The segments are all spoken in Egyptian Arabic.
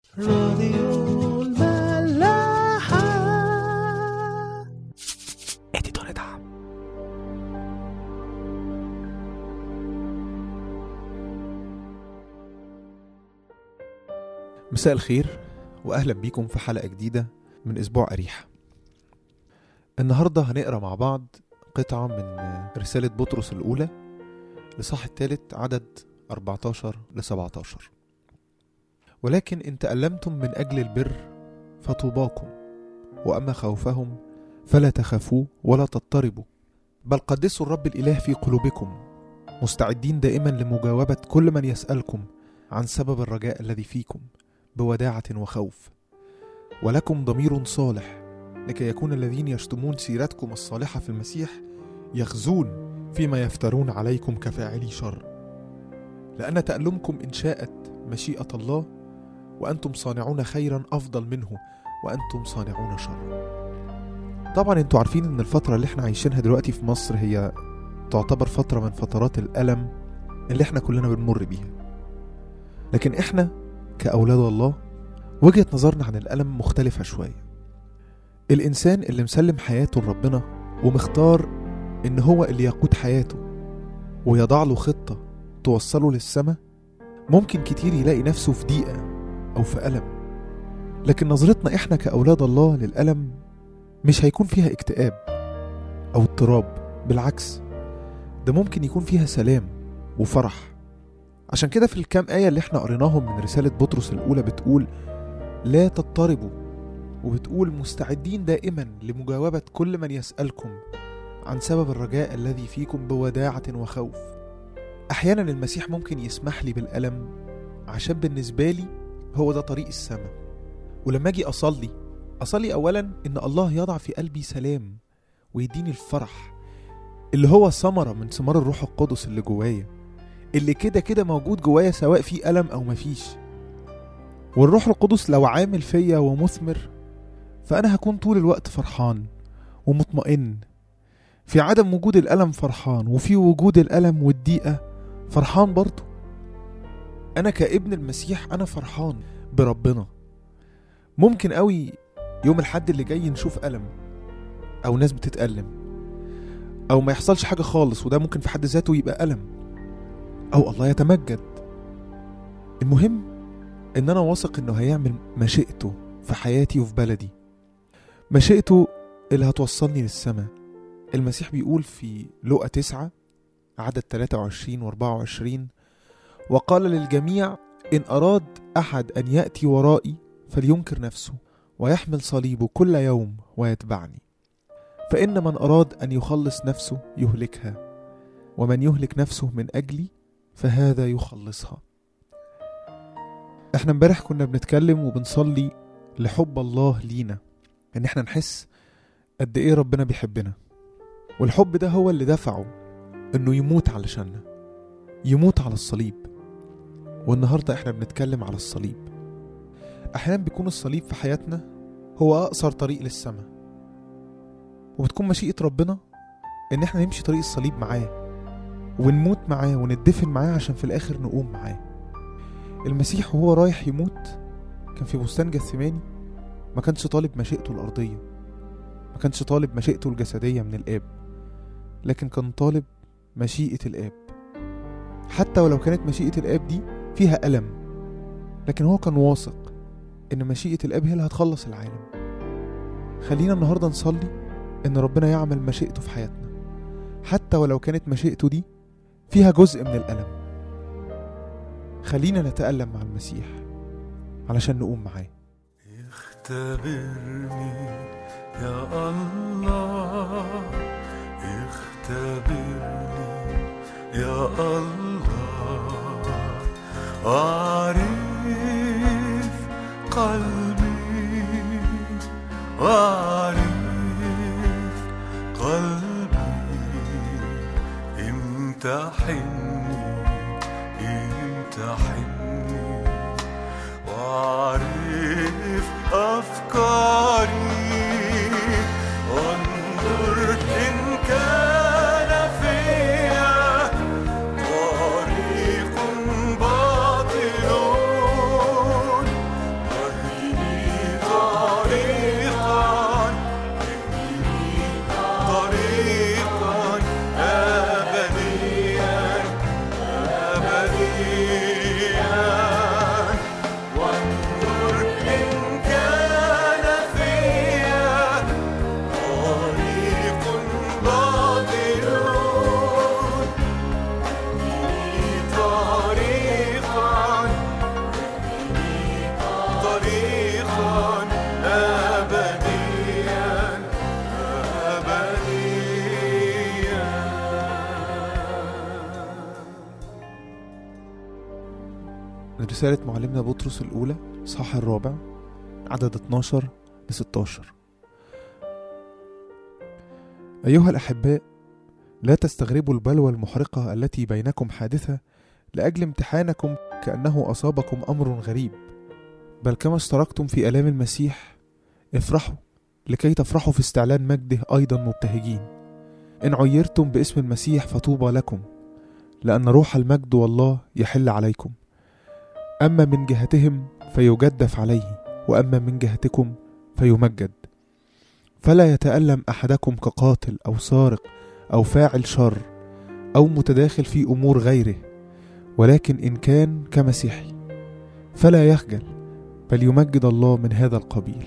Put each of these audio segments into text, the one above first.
راديو الملاحة اديتور دعم مساء الخير واهلا بيكم في حلقه جديده من اسبوع اريحه النهارده هنقرا مع بعض قطعه من رساله بطرس الاولى لصح الثالث عدد 14 ل 17 ولكن ان تألمتم من اجل البر فطوباكم واما خوفهم فلا تخافوا ولا تضطربوا بل قدسوا الرب الاله في قلوبكم مستعدين دائما لمجاوبه كل من يسالكم عن سبب الرجاء الذي فيكم بوداعة وخوف ولكم ضمير صالح لكي يكون الذين يشتمون سيرتكم الصالحة في المسيح يخزون فيما يفترون عليكم كفاعلي شر لأن تألمكم إن شاءت مشيئة الله وأنتم صانعون خيرا أفضل منه وأنتم صانعون شرا طبعا انتوا عارفين ان الفترة اللي احنا عايشينها دلوقتي في مصر هي تعتبر فترة من فترات الألم اللي احنا كلنا بنمر بيها لكن احنا كأولاد الله وجهة نظرنا عن الألم مختلفة شوية الإنسان اللي مسلم حياته لربنا ومختار إن هو اللي يقود حياته ويضع له خطة توصله للسماء ممكن كتير يلاقي نفسه في ضيقة أو في ألم لكن نظرتنا إحنا كأولاد الله للألم مش هيكون فيها اكتئاب أو اضطراب بالعكس ده ممكن يكون فيها سلام وفرح عشان كده في الكام آية اللي احنا قريناهم من رسالة بطرس الأولى بتقول لا تضطربوا وبتقول مستعدين دائما لمجاوبة كل من يسألكم عن سبب الرجاء الذي فيكم بوداعة وخوف أحيانا المسيح ممكن يسمح لي بالألم عشان بالنسبة لي هو ده طريق السماء ولما أجي أصلي أصلي أولا إن الله يضع في قلبي سلام ويديني الفرح اللي هو ثمرة من ثمار الروح القدس اللي جوايا اللي كده كده موجود جوايا سواء في ألم أو مفيش والروح القدس لو عامل فيا ومثمر فأنا هكون طول الوقت فرحان ومطمئن في عدم وجود الألم فرحان وفي وجود الألم والضيقة فرحان برضه أنا كابن المسيح أنا فرحان بربنا ممكن قوي يوم الحد اللي جاي نشوف ألم أو ناس بتتألم أو ما يحصلش حاجة خالص وده ممكن في حد ذاته يبقى ألم أو الله يتمجد المهم إن أنا واثق إنه هيعمل مشيئته في حياتي وفي بلدي مشيئته اللي هتوصلني للسماء المسيح بيقول في لقا تسعة عدد 23 و 24 وقال للجميع إن أراد أحد أن يأتي ورائي فلينكر نفسه ويحمل صليبه كل يوم ويتبعني فإن من أراد أن يخلص نفسه يهلكها ومن يهلك نفسه من أجلي فهذا يخلصها احنا امبارح كنا بنتكلم وبنصلي لحب الله لينا ان احنا نحس قد ايه ربنا بيحبنا والحب ده هو اللي دفعه انه يموت علشاننا يموت على الصليب والنهارده احنا بنتكلم على الصليب احيانا بيكون الصليب في حياتنا هو اقصر طريق للسماء وبتكون مشيئة ربنا ان احنا نمشي طريق الصليب معاه ونموت معاه وندفن معاه عشان في الاخر نقوم معاه المسيح وهو رايح يموت كان في بستان جثماني ما كانش طالب مشيئته الأرضية ما كانش طالب مشيئته الجسدية من الآب لكن كان طالب مشيئة الآب حتى ولو كانت مشيئة الآب دي فيها ألم لكن هو كان واثق إن مشيئة الآب هي اللي هتخلص العالم خلينا النهاردة نصلي إن ربنا يعمل مشيئته في حياتنا حتى ولو كانت مشيئته دي فيها جزء من الألم خلينا نتألم مع المسيح علشان نقوم معاه اختبرني يا الله اختبرني يا الله واعرف قلبي واعرف قلبي امتحني امتحني واعرف افكاري وانظر ان كان فيا طريق باطل صريخا أبديا أبديا من رسالة معلمنا بطرس الأولى صح الرابع عدد 12 ل 16 أيها الأحباء لا تستغربوا البلوى المحرقة التي بينكم حادثة لأجل امتحانكم كأنه أصابكم أمر غريب بل كما اشتركتم في آلام المسيح افرحوا لكي تفرحوا في استعلان مجده أيضا مبتهجين إن عيرتم باسم المسيح فطوبى لكم لأن روح المجد والله يحل عليكم أما من جهتهم فيجدف عليه وأما من جهتكم فيمجد فلا يتألم أحدكم كقاتل أو سارق أو فاعل شر أو متداخل في أمور غيره ولكن إن كان كمسيحي فلا يخجل بل يمجد الله من هذا القبيل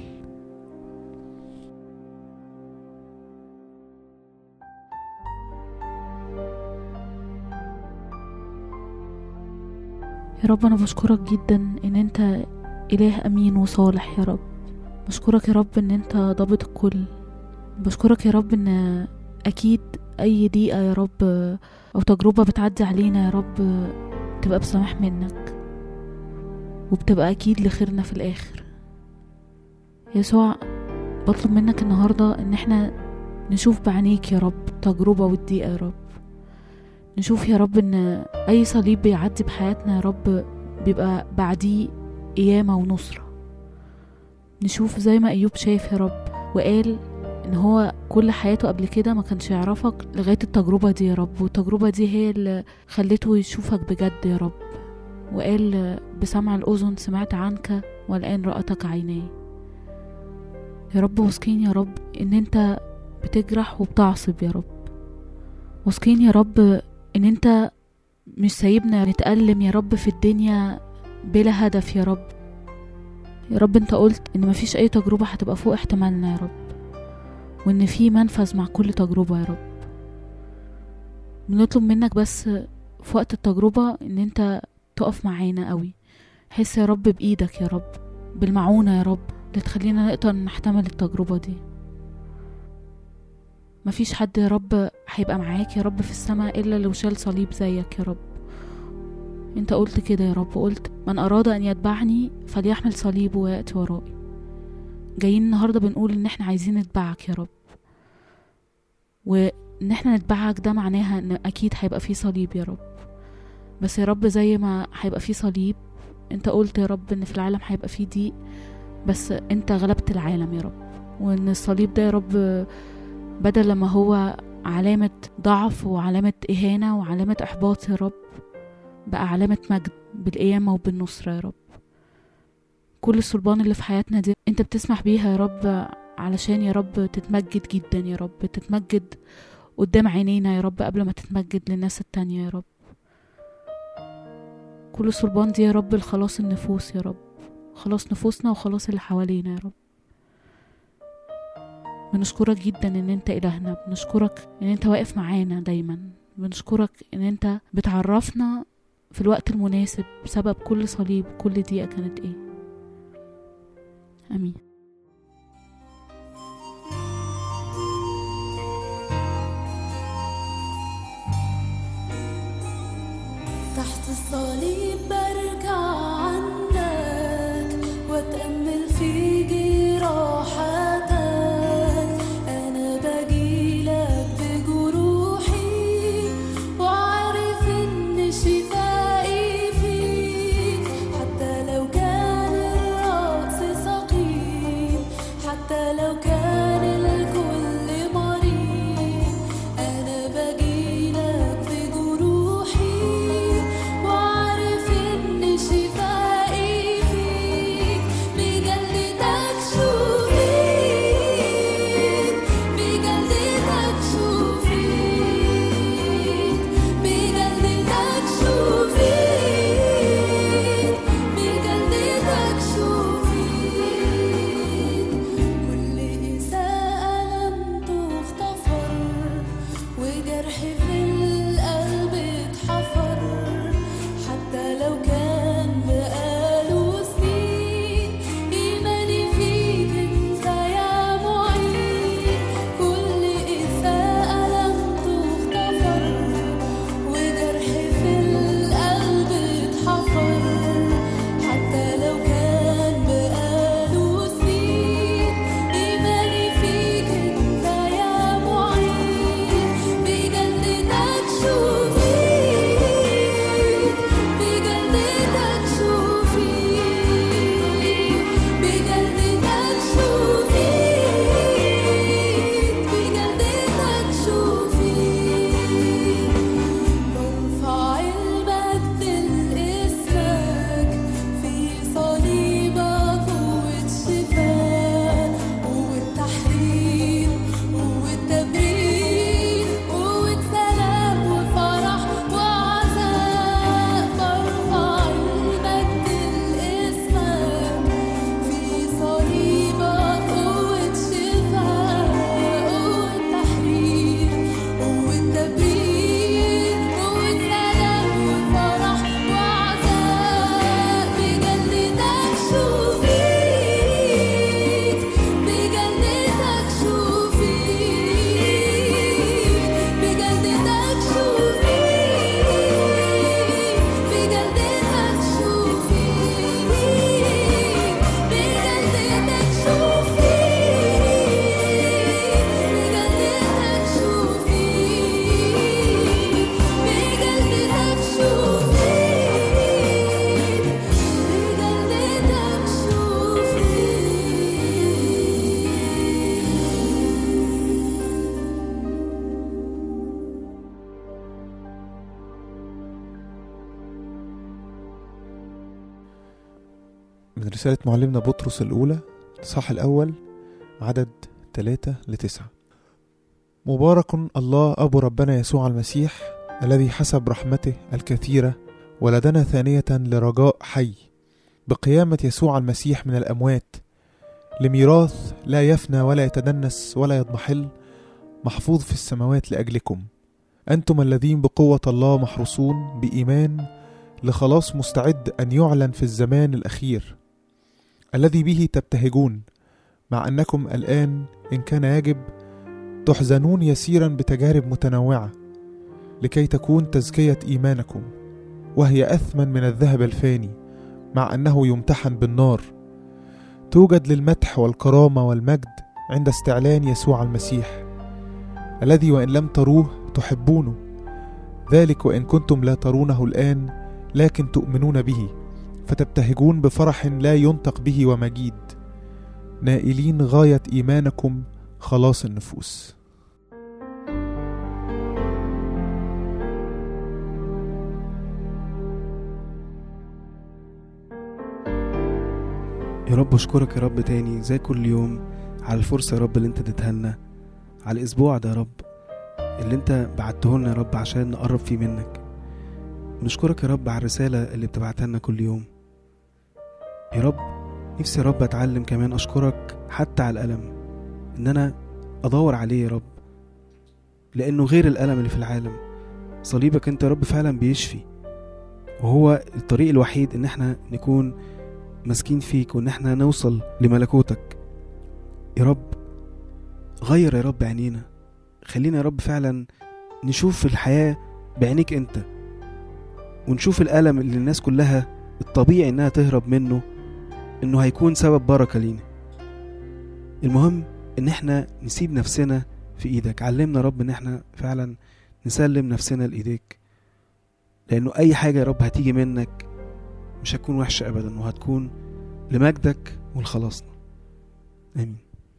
يا رب أنا بشكرك جدا إن أنت إله أمين وصالح يا رب بشكرك يا رب إن أنت ضابط الكل بشكرك يا رب إن أكيد أي دقيقة يا رب أو تجربة بتعدي علينا يا رب تبقى بسماح منك وبتبقى أكيد لخيرنا في الآخر يسوع بطلب منك النهاردة إن احنا نشوف بعينيك يا رب تجربة والدقيقة يا رب نشوف يا رب ان اي صليب بيعدي بحياتنا يا رب بيبقى بعديه قيامة ونصرة نشوف زي ما ايوب شاف يا رب وقال ان هو كل حياته قبل كده ما كانش يعرفك لغاية التجربة دي يا رب والتجربة دي هي اللي خلته يشوفك بجد يا رب وقال بسمع الأذن سمعت عنك والآن رأتك عيناي يا رب واثقين يا رب ان انت بتجرح وبتعصب يا رب واثقين يا رب ان انت مش سايبنا نتألم يا رب في الدنيا بلا هدف يا رب يا رب انت قلت ان مفيش اي تجربة هتبقى فوق احتمالنا يا رب وان في منفذ مع كل تجربة يا رب بنطلب منك بس في وقت التجربة ان انت تقف معانا قوي حس يا رب بايدك يا رب بالمعونة يا رب اللي تخلينا نقدر نحتمل التجربة دي مفيش حد يا رب هيبقى معاك يا رب في السماء إلا لو شال صليب زيك يا رب انت قلت كده يا رب قلت من أراد أن يتبعني فليحمل صليبه ويأتي ورائي جايين النهاردة بنقول إن احنا عايزين نتبعك يا رب وإن احنا نتبعك ده معناها إن أكيد هيبقى فيه صليب يا رب بس يا رب زي ما هيبقى فيه صليب انت قلت يا رب إن في العالم هيبقى فيه ضيق بس انت غلبت العالم يا رب وإن الصليب ده يا رب بدل لما هو علامة ضعف وعلامة إهانة وعلامة إحباط يا رب بقى علامة مجد بالقيامة وبالنصرة يا رب كل الصلبان اللي في حياتنا دي انت بتسمح بيها يا رب علشان يا رب تتمجد جدا يا رب تتمجد قدام عينينا يا رب قبل ما تتمجد للناس التانية يا رب كل الصلبان دي يا رب لخلاص النفوس يا رب خلاص نفوسنا وخلاص اللي حوالينا يا رب بنشكرك جدا ان انت الهنا بنشكرك ان انت واقف معانا دايما بنشكرك ان انت بتعرفنا في الوقت المناسب بسبب كل صليب كل دقيقة كانت ايه امين تحت الصليب برجع عنك واتأمل في جراحاتك أنا بجيلك بجروحي وعارف إن شفائي فيك حتى لو كان الرأس ثقيل رسالة معلمنا بطرس الأولى الصح الأول عدد ثلاثة لتسعة مبارك الله أبو ربنا يسوع المسيح الذي حسب رحمته الكثيرة ولدنا ثانية لرجاء حي بقيامة يسوع المسيح من الأموات لميراث لا يفنى ولا يتدنس ولا يضمحل محفوظ في السماوات لأجلكم أنتم الذين بقوة الله محروسون بإيمان لخلاص مستعد أن يعلن في الزمان الأخير الذي به تبتهجون مع أنكم الآن إن كان يجب تحزنون يسيرا بتجارب متنوعة لكي تكون تزكية إيمانكم وهي أثمن من الذهب الفاني مع أنه يمتحن بالنار توجد للمدح والكرامة والمجد عند استعلان يسوع المسيح الذي وإن لم تروه تحبونه ذلك وإن كنتم لا ترونه الآن لكن تؤمنون به فتبتهجون بفرح لا ينطق به ومجيد نائلين غاية إيمانكم خلاص النفوس يا رب اشكرك يا رب تاني زي كل يوم على الفرصة يا رب اللي انت اديتها لنا على الاسبوع ده يا رب اللي انت بعته لنا يا رب عشان نقرب فيه منك نشكرك يا رب على الرسالة اللي بتبعتها لنا كل يوم يا رب نفسي يا رب اتعلم كمان اشكرك حتى على الألم ان انا ادور عليه يا رب لانه غير الألم اللي في العالم صليبك انت يا رب فعلا بيشفي وهو الطريق الوحيد ان احنا نكون ماسكين فيك وان احنا نوصل لملكوتك يا رب غير يا رب عينينا خلينا يا رب فعلا نشوف الحياة بعينيك انت ونشوف الألم اللي الناس كلها الطبيعي انها تهرب منه انه هيكون سبب بركة لينا المهم ان احنا نسيب نفسنا في ايدك علمنا يا رب ان احنا فعلا نسلم نفسنا لايديك لانه اي حاجة يا رب هتيجي منك مش هتكون وحشة ابدا وهتكون لمجدك ولخلاصنا امين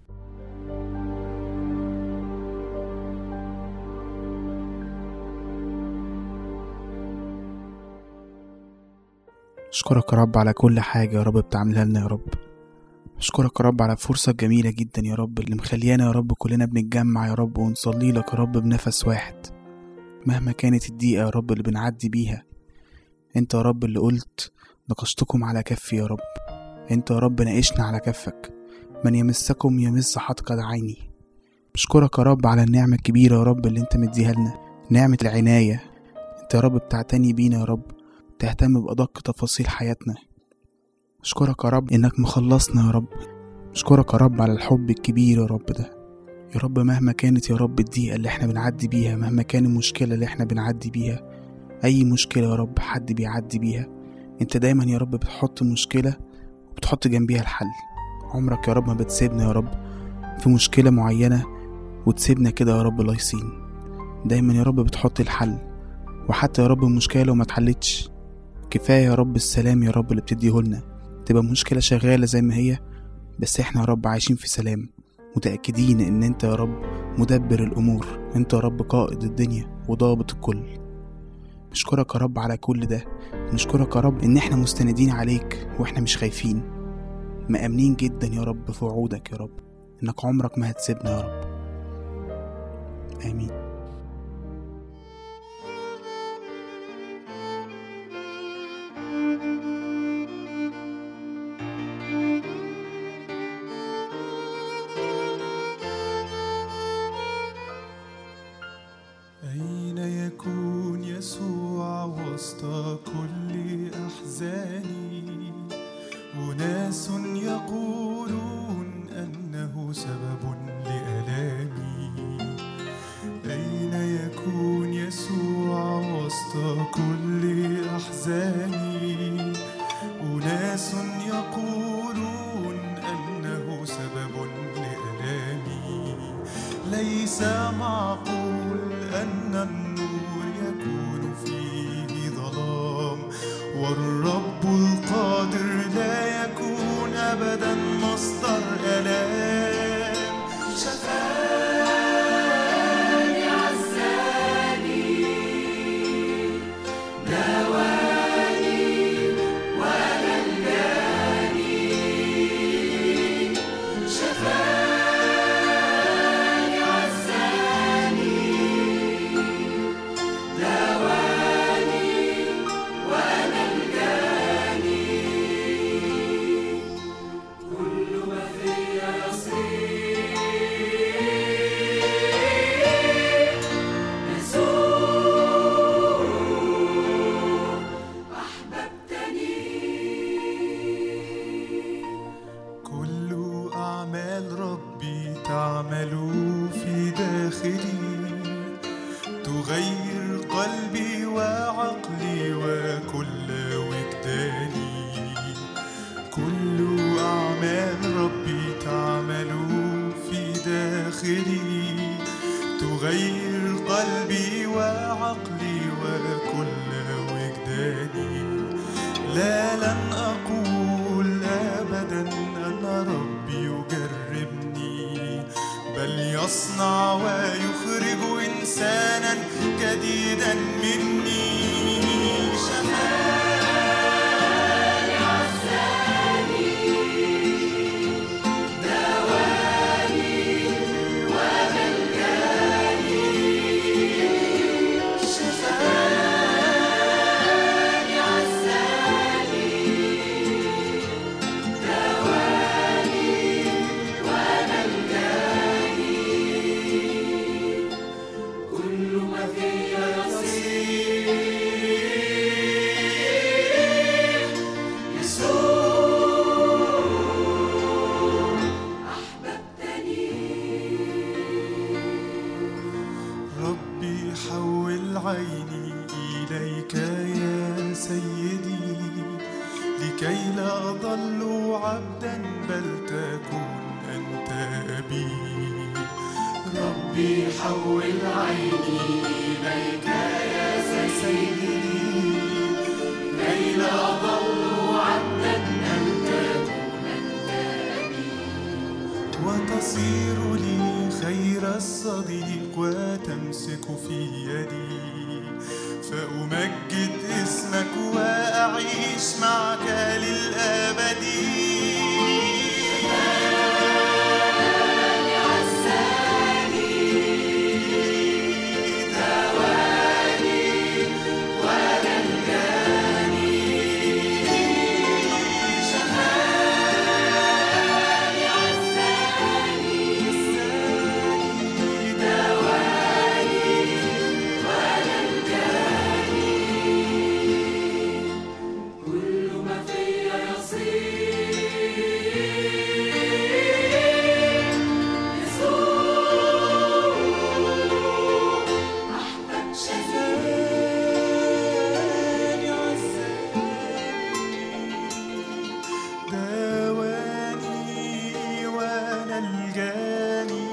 أشكرك يا رب على كل حاجة يا رب بتعملها لنا يا رب أشكرك يا رب على فرصة جميلة جدا يا رب اللي مخليانا يا رب كلنا بنتجمع يا رب ونصلي لك يا رب بنفس واحد مهما كانت الدقيقة يا رب اللي بنعدي بيها انت يا رب اللي قلت نقشتكم على كفي يا رب انت يا رب ناقشنا على كفك من يمسكم يمس حتقد عيني أشكرك يا رب على النعمة الكبيرة يا رب اللي انت مديها لنا نعمة العناية انت يا رب بتعتني بينا يا رب تهتم بأدق تفاصيل حياتنا أشكرك يا رب إنك مخلصنا يا رب أشكرك يا رب على الحب الكبير يا رب ده يا رب مهما كانت يا رب الضيقة اللي احنا بنعدي بيها مهما كان المشكلة اللي احنا بنعدي بيها أي مشكلة يا رب حد بيعدي بيها انت دايما يا رب بتحط مشكلة وبتحط جنبيها الحل عمرك يا رب ما بتسيبنا يا رب في مشكلة معينة وتسيبنا كده يا رب لايصين دايما يا رب بتحط الحل وحتى يا رب المشكلة لو ما اتحلتش كفاية يا رب السلام يا رب اللي بتديهولنا تبقى مشكلة شغالة زي ما هي بس احنا يا رب عايشين في سلام متأكدين ان انت يا رب مدبر الامور انت يا رب قائد الدنيا وضابط الكل نشكرك يا رب على كل ده نشكرك يا رب ان احنا مستندين عليك واحنا مش خايفين مأمنين جدا يا رب في وعودك يا رب انك عمرك ما هتسيبنا يا رب امين أين يكون يسوع وسط كل أحزاني أناس يقولون أنه سبب لألامي أين يكون يسوع وسط كل أحزاني أناس يقولون أنه سبب لألامي ليس معقول أن النور يكون فيه ظلام والرب القادر لا يكون أبدا مصدر ألام شفاني عزاني داواني ونجاني تعمل في داخلي تغير قلبي وعقلي وكل وجداني كل أعمال ربي تعمل في داخلي تغير قلبي وعقلي وكل وجداني لا لن أقول أبدا أن ربي يجربني بل يصنع ويخرج إنسانا جديدا مني شفاني عزاني دواني وملجاني شفاني عزاني دواني وملجاني كل ما في يصير يسوع ربي حول عيني إليك يا سيدي لكي لا أضل عبدا بل تكون أنت أبي ربي حول عيني إليك يا سيدي كي لا أضل عبدا بل تكون أنت أبي وتصير لي خير الصديق وتمسك في يدي فأمجد اسمك وأعيش معك للأبد شفاني عزاني دواني ونلجاني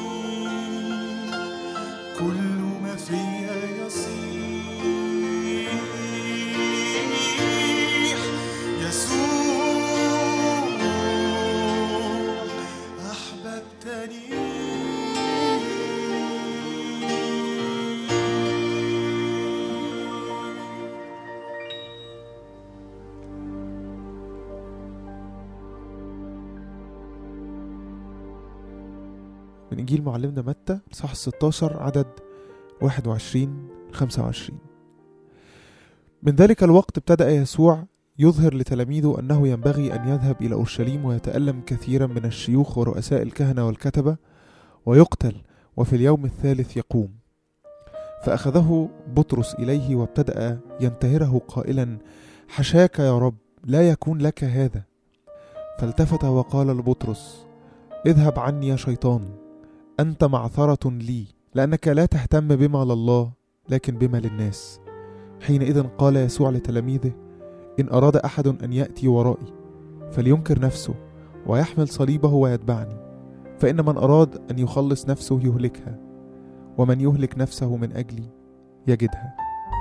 كل ما فيها يصيح يسوع أحببتني من إنجيل معلمنا متى صح 16 عدد 21 25 من ذلك الوقت ابتدأ يسوع يظهر لتلاميذه أنه ينبغي أن يذهب إلى أورشليم ويتألم كثيرا من الشيوخ ورؤساء الكهنة والكتبة ويقتل وفي اليوم الثالث يقوم فأخذه بطرس إليه وابتدأ ينتهره قائلا حشاك يا رب لا يكون لك هذا فالتفت وقال لبطرس اذهب عني يا شيطان أنت معثرة لي لأنك لا تهتم بما لله لكن بما للناس حينئذ قال يسوع لتلاميذه إن أراد أحد أن يأتي ورائي فلينكر نفسه ويحمل صليبه ويتبعني فإن من أراد أن يخلص نفسه يهلكها ومن يهلك نفسه من أجلي يجدها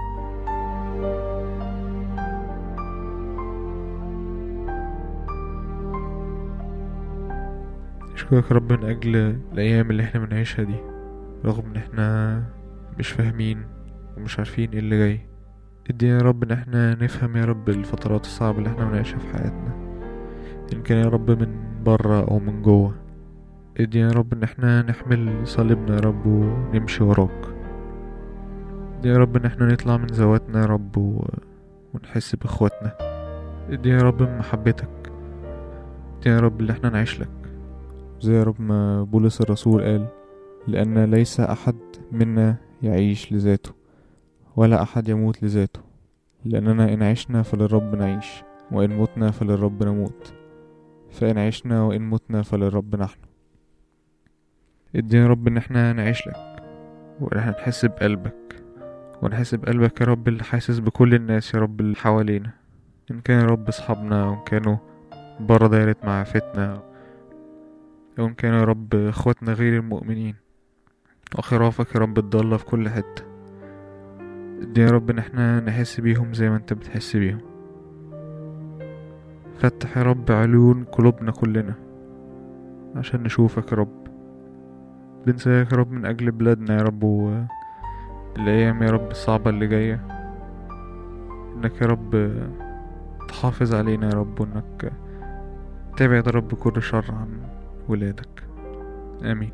أشكرك يا رب من أجل الأيام اللي احنا بنعيشها دي رغم إن احنا مش فاهمين ومش عارفين ايه اللي جاي ادينا يا رب إن احنا نفهم يا رب الفترات الصعبة اللي احنا بنعيشها في حياتنا إن كان يا رب من برا أو من جوه ادينا يا رب إن احنا نحمل صليبنا يا رب ونمشي وراك ادينا يا رب إن احنا نطلع من ذواتنا يا رب و... ونحس بإخواتنا ادينا يا رب من محبتك ادينا يا رب اللي احنا نعيش لك زي يا رب ما بولس الرسول قال لأن ليس أحد منا يعيش لذاته ولا أحد يموت لذاته لأننا إن عشنا فللرب نعيش وإن متنا فللرب نموت فإن عشنا وإن متنا فللرب نحن ادينا يا رب ان احنا نعيش لك وان احنا نحس بقلبك ونحس بقلبك يا رب اللي حاسس بكل الناس يا رب اللي حوالينا ان كان يا رب اصحابنا وان كانوا برا دايرة معافتنا او ان كانوا يا رب اخواتنا غير المؤمنين وخرافك يا رب الضالة في كل حتة ادينا يا رب ان احنا نحس بيهم زي ما انت بتحس بيهم فتح يا رب عيون قلوبنا كلنا عشان نشوفك يا رب بنساك يا رب من أجل بلادنا يا رب والأيام يا رب الصعبة اللي جاية إنك يا رب تحافظ علينا يا رب وإنك تبعد يا رب كل شر عن ولادك آمين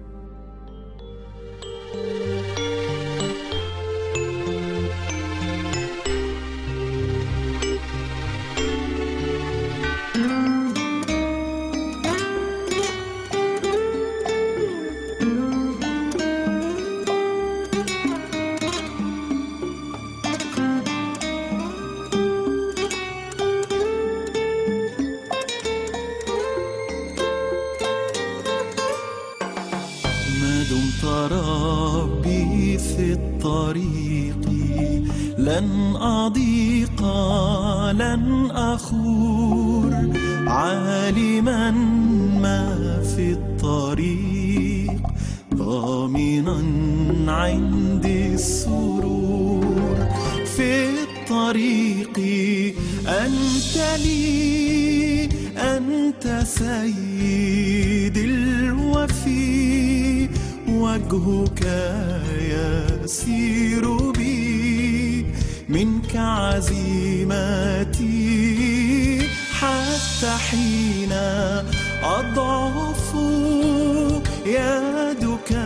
ما دمت ربي في الطريق لن أضيق لن أخور عالما ما في الطريق ضامنا عندي السرور في الطريق أنت لي أنت سيد الوفي وجهك يسير بي منك عزيمتي حتى حين أضعف يدك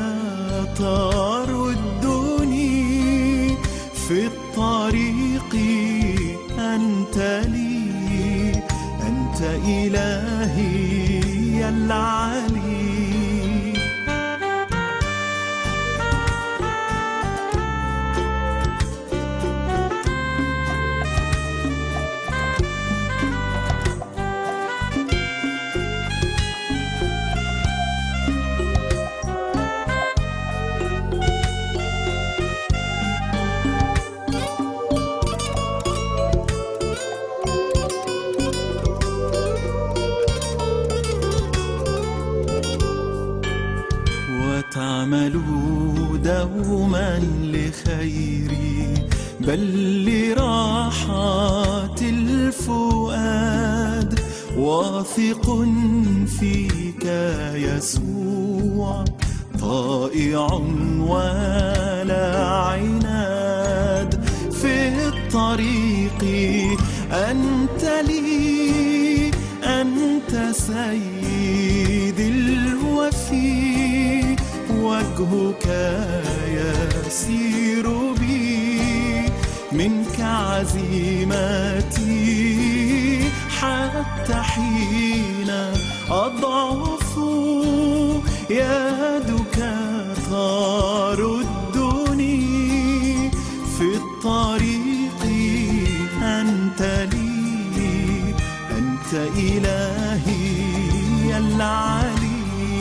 تردني في الطريق أنت لي أنت إلهي العلي وتعملوا دوما لخيري بل لراحة الفؤاد واثق فيك يسوع طائع ولا عناد في الطريق أنت لي أنت سيد الوفي وجهك يسير بي منك عزيمتي حتى حين أضعف يدك تردني في الطريق أنت لي أنت إلهي العلي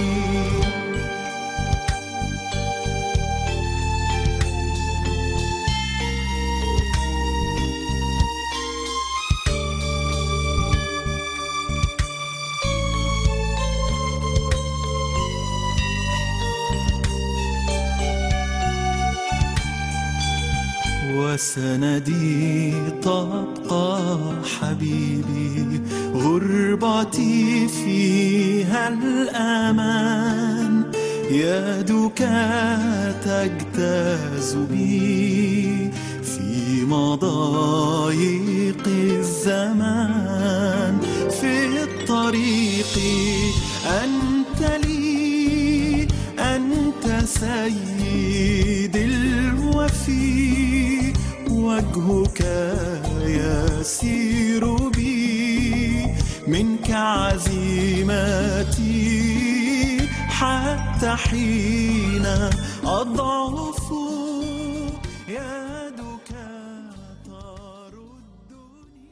وسندي تبقى حبيبي غربتي فيها الأمان يدك تجتاز بي في مضايق الزمان في الطريق أنت لي أنت سيد الوفي وجهك يسير بي منك عزيمتي حتى حين أضعف يدك تردني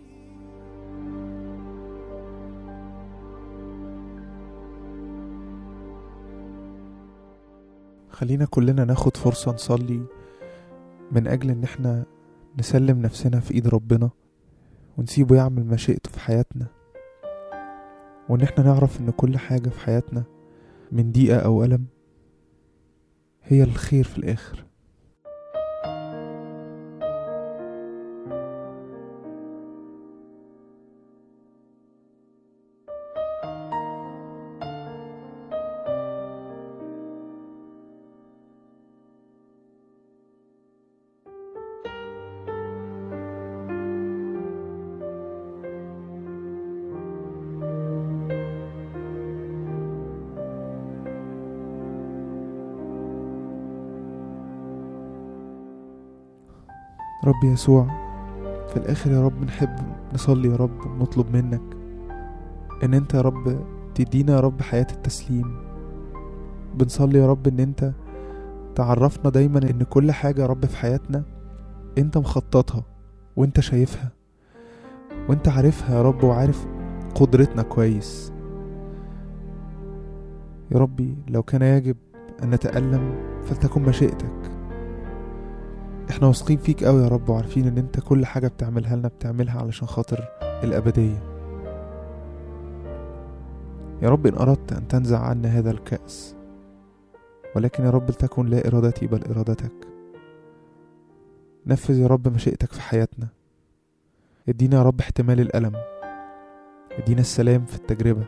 خلينا كلنا ناخد فرصة نصلي من أجل إن احنا نسلم نفسنا في إيد ربنا ونسيبه يعمل مشيئته في حياتنا وإن احنا نعرف إن كل حاجة في حياتنا من ضيقة أو ألم هي الخير في الآخر رب يسوع في الآخر يا رب نحب نصلي يا رب ونطلب منك إن أنت يا رب تدينا يا رب حياة التسليم بنصلي يا رب إن أنت تعرفنا دايما إن كل حاجة يا رب في حياتنا أنت مخططها وأنت شايفها وأنت عارفها يا رب وعارف قدرتنا كويس يا ربي لو كان يجب أن نتألم فلتكن مشيئتك احنا واثقين فيك قوي يا رب وعارفين ان انت كل حاجة بتعملها لنا بتعملها علشان خاطر الأبدية يا رب إن أردت أن تنزع عنا هذا الكأس ولكن يا رب لتكن لا إرادتي بل إرادتك نفذ يا رب مشيئتك في حياتنا ادينا يا رب احتمال الألم ادينا السلام في التجربة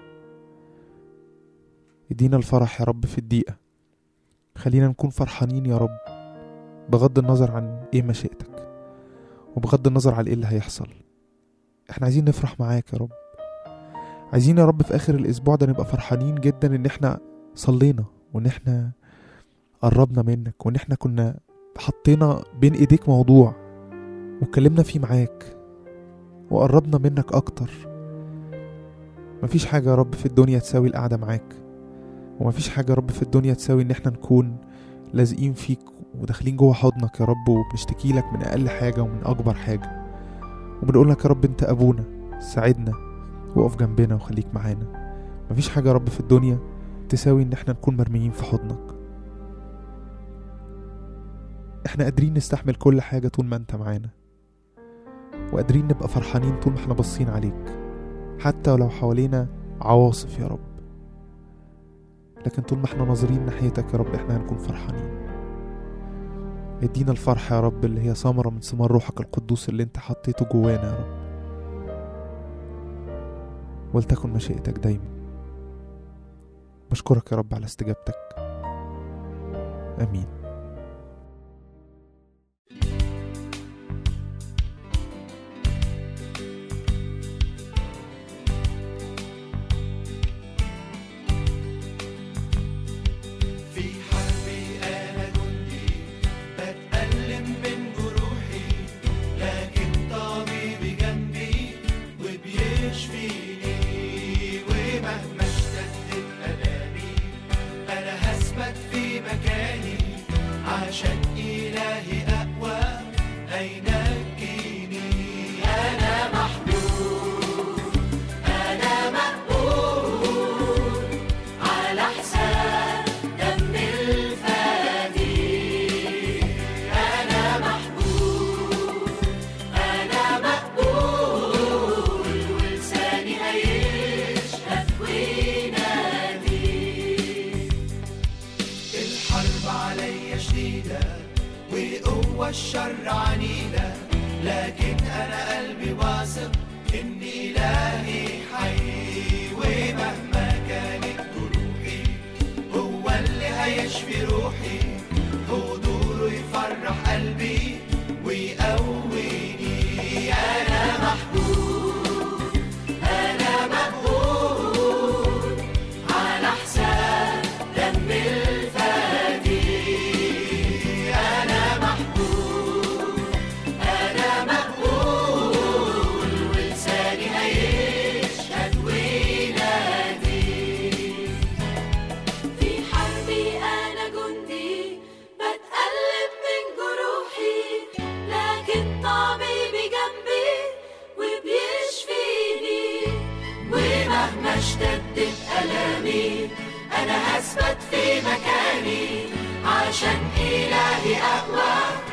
ادينا الفرح يا رب في الضيقة خلينا نكون فرحانين يا رب بغض النظر عن ايه مشيئتك وبغض النظر عن ايه اللي هيحصل احنا عايزين نفرح معاك يا رب عايزين يا رب في اخر الاسبوع ده نبقى فرحانين جدا ان احنا صلينا وان احنا قربنا منك وان احنا كنا حطينا بين ايديك موضوع واتكلمنا فيه معاك وقربنا منك اكتر مفيش حاجة يا رب في الدنيا تساوي القعدة معاك ومفيش حاجة يا رب في الدنيا تساوي ان احنا نكون لازقين فيك وداخلين جوه حضنك يا رب وبنشتكي لك من اقل حاجه ومن اكبر حاجه وبنقول لك يا رب انت ابونا ساعدنا وقف جنبنا وخليك معانا مفيش حاجه يا رب في الدنيا تساوي ان احنا نكون مرميين في حضنك احنا قادرين نستحمل كل حاجه طول ما انت معانا وقادرين نبقى فرحانين طول ما احنا باصين عليك حتى ولو حوالينا عواصف يا رب لكن طول ما احنا ناظرين ناحيتك يا رب احنا هنكون فرحانين ادينا الفرح يا رب اللي هي ثمرة من ثمار روحك القدوس اللي انت حطيته جوانا يا رب ولتكن مشيئتك دايما بشكرك يا رب على استجابتك امين في حربي أنا جندي بتألم من جروحي لكن طبيبي جنبي وبيشفيني ومهما اشتدت ألامي أنا هثبت في مكاني عشان إلهي أقوى هينجيني أنا محبوب أنا مقبول على حساب دم الفدي أنا محبوب أنا مقبول ولساني هيشهد وينادي الحرب عليا شديدة وقوة الشر عنيدة لكن أنا قلبي واثق إن إلهي حي ومهما كانت جروحي هو اللي هيشفي روحي حضوره يفرح قلبي ويقويني أنا محبوب أنا مقبول على حساب دم الفدي أنا محبوب أنا مقبول ولساني هيشهد وينادي في حربي أنا جندي بتقلب من جروحي لكن طبيبي جنبي وبيشفيني ومهما اشتدت ألامي أنا هثبت في مكاني عشان إلهي أقوى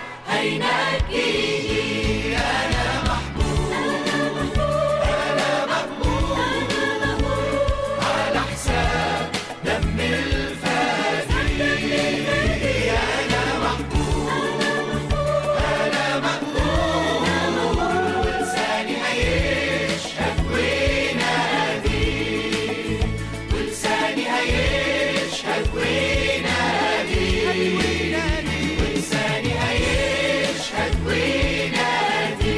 هينجيني أنا محبوب أنا محبوب على حساب دم الفدي أنا محبوب أنا محبوب ولساني هيشهد وينادي ولساني هيشهد وينادي ولساني هيشهد وينادي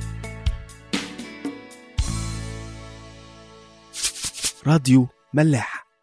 راديو ملاح